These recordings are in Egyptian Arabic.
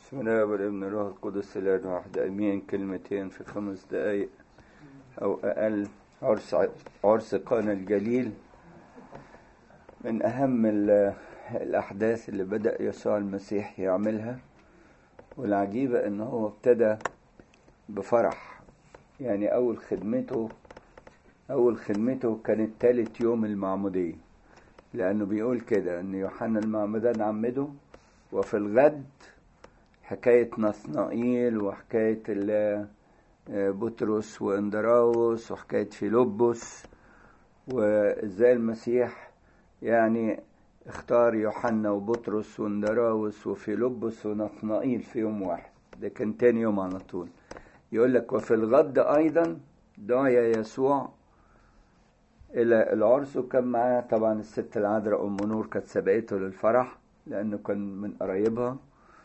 بسم الله والابن الروح القدس الان واحد امين كلمتين في خمس دقايق او اقل عرس عرس قانا الجليل من اهم ال- الاحداث اللي بدا يسوع المسيح يعملها والعجيبه ان هو ابتدى بفرح يعني اول خدمته اول خدمته كانت تالت يوم المعموديه لانه بيقول كده ان يوحنا المعمدان عمده وفي الغد حكاية نثنائيل وحكاية ال- آه، بطرس واندراوس وحكاية فيلبس وازاي المسيح يعني اختار يوحنا وبطرس واندراوس وفيلبس ونثنائيل في يوم واحد ده كان تاني يوم على طول يقول لك وفي الغد ايضا دعي يسوع الى العرس وكان معاه طبعا الست العذراء ام نور كانت سبقته للفرح لانه كان من قرايبها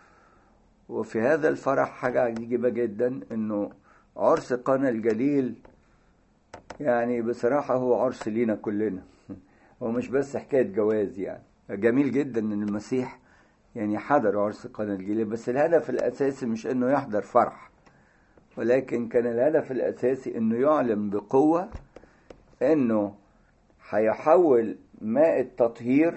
وفي هذا الفرح حاجة عجيبة جدا انه عرس قنا الجليل يعني بصراحة هو عرس لينا كلنا هو مش بس حكاية جواز يعني جميل جدا ان المسيح يعني حضر عرس قنا الجليل بس الهدف الاساسي مش انه يحضر فرح ولكن كان الهدف الاساسي انه يعلن بقوة انه هيحول ماء التطهير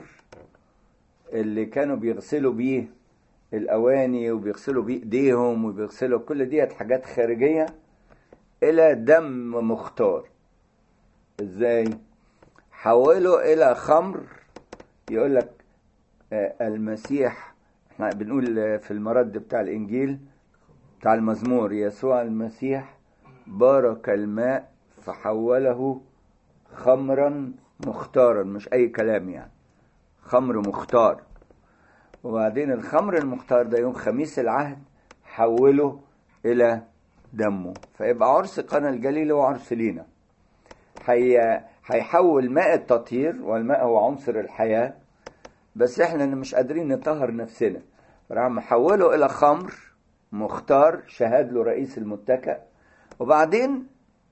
اللي كانوا بيغسلوا بيه الاواني وبيغسلوا بيه ايديهم وبيغسلوا كل ديت حاجات خارجيه الى دم مختار ازاي حوله الى خمر يقول لك آه، المسيح احنا بنقول آه، في المرد بتاع الانجيل بتاع المزمور يسوع المسيح بارك الماء فحوله خمرا مختارا مش اي كلام يعني خمر مختار وبعدين الخمر المختار ده يوم خميس العهد حوله إلى دمه فيبقى عرس قنا الجليل هو عرس لينا هي هيحول ماء التطهير والماء هو عنصر الحياة بس احنا اللي مش قادرين نطهر نفسنا راح محوله إلى خمر مختار شهد له رئيس المتكأ وبعدين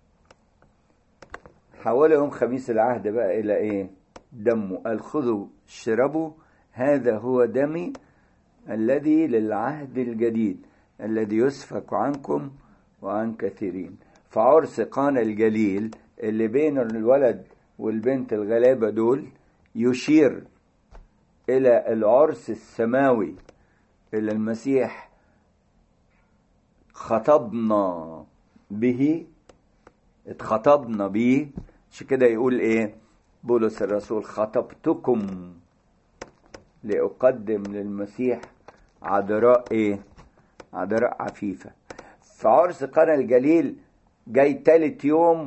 حوله يوم خميس العهد بقى إلى إيه دمه قال خذوا اشربوا هذا هو دمي الذي للعهد الجديد الذي يسفك عنكم وعن كثيرين فعرس قانا الجليل اللي بين الولد والبنت الغلابة دول يشير إلى العرس السماوي اللي المسيح خطبنا به اتخطبنا به عشان كده يقول ايه بولس الرسول خطبتكم لأقدم للمسيح عذراء ايه عذراء عفيفة فعرس قنا الجليل جاي تالت يوم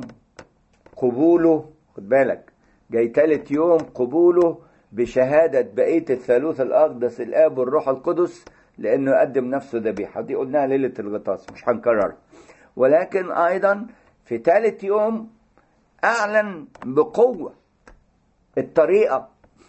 قبوله خد بالك جاي تالت يوم قبوله بشهادة بقية الثالوث الأقدس الآب والروح القدس لأنه يقدم نفسه ذبيحة دي قلناها ليلة الغطاس مش هنكررها ولكن أيضا في ثالث يوم أعلن بقوة الطريقة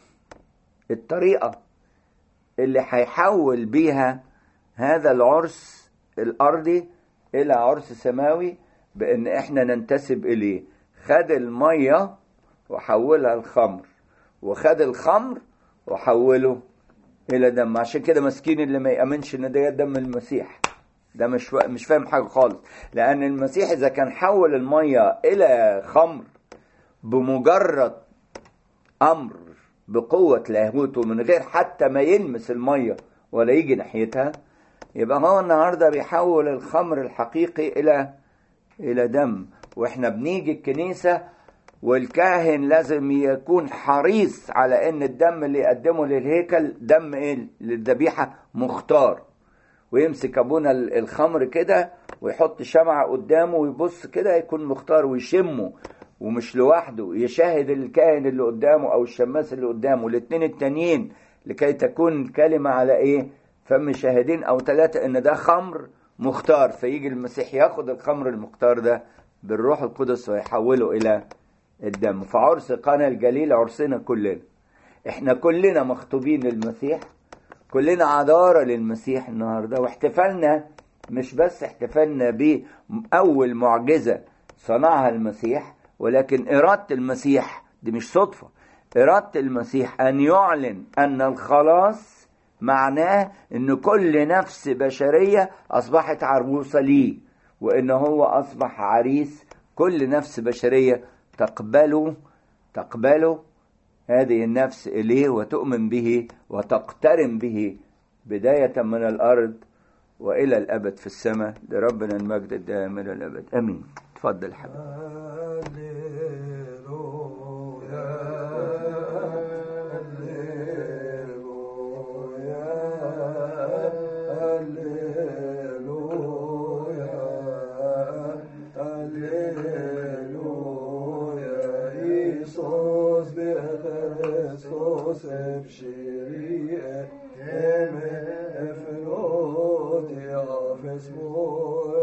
الطريقة اللي هيحول بيها هذا العرس الأرضي إلى عرس سماوي بإن إحنا ننتسب إليه خد المية وحولها الخمر وخد الخمر وحوله إلى دم عشان كده مسكين اللي ما يأمنش إن ده دم المسيح ده مش فا- مش فاهم حاجة خالص لأن المسيح إذا كان حول المية إلى خمر بمجرد امر بقوه لاهوته من غير حتى ما يلمس الميه ولا يجي ناحيتها يبقى هو النهارده بيحول الخمر الحقيقي الى الى دم واحنا بنيجي الكنيسه والكاهن لازم يكون حريص على ان الدم اللي يقدمه للهيكل دم ايه للذبيحه مختار ويمسك ابونا ال- الخمر كده ويحط شمعة قدامه ويبص كده يكون مختار ويشمه ومش لوحده يشاهد الكاهن اللي قدامه او الشماس اللي قدامه الاتنين التانيين لكي تكون الكلمة على ايه فم شاهدين او ثلاثة ان ده خمر مختار فيجي المسيح ياخد الخمر المختار ده بالروح القدس ويحوله الى الدم فعرس قنا الجليل عرسنا كلنا احنا كلنا مخطوبين للمسيح كلنا عذارة للمسيح النهاردة واحتفالنا مش بس احتفالنا بأول معجزة صنعها المسيح ولكن إرادة المسيح دي مش صدفة إرادة المسيح أن يعلن أن الخلاص معناه ان كل نفس بشرية اصبحت عروسة ليه وان هو اصبح عريس كل نفس بشرية تقبله تقبله هذه النفس اليه وتؤمن به وتقترن به بداية من الارض والى الابد في السماء لربنا المجد الدائم الى الابد امين تفضل حبيبي Efrot, ja, fesmor,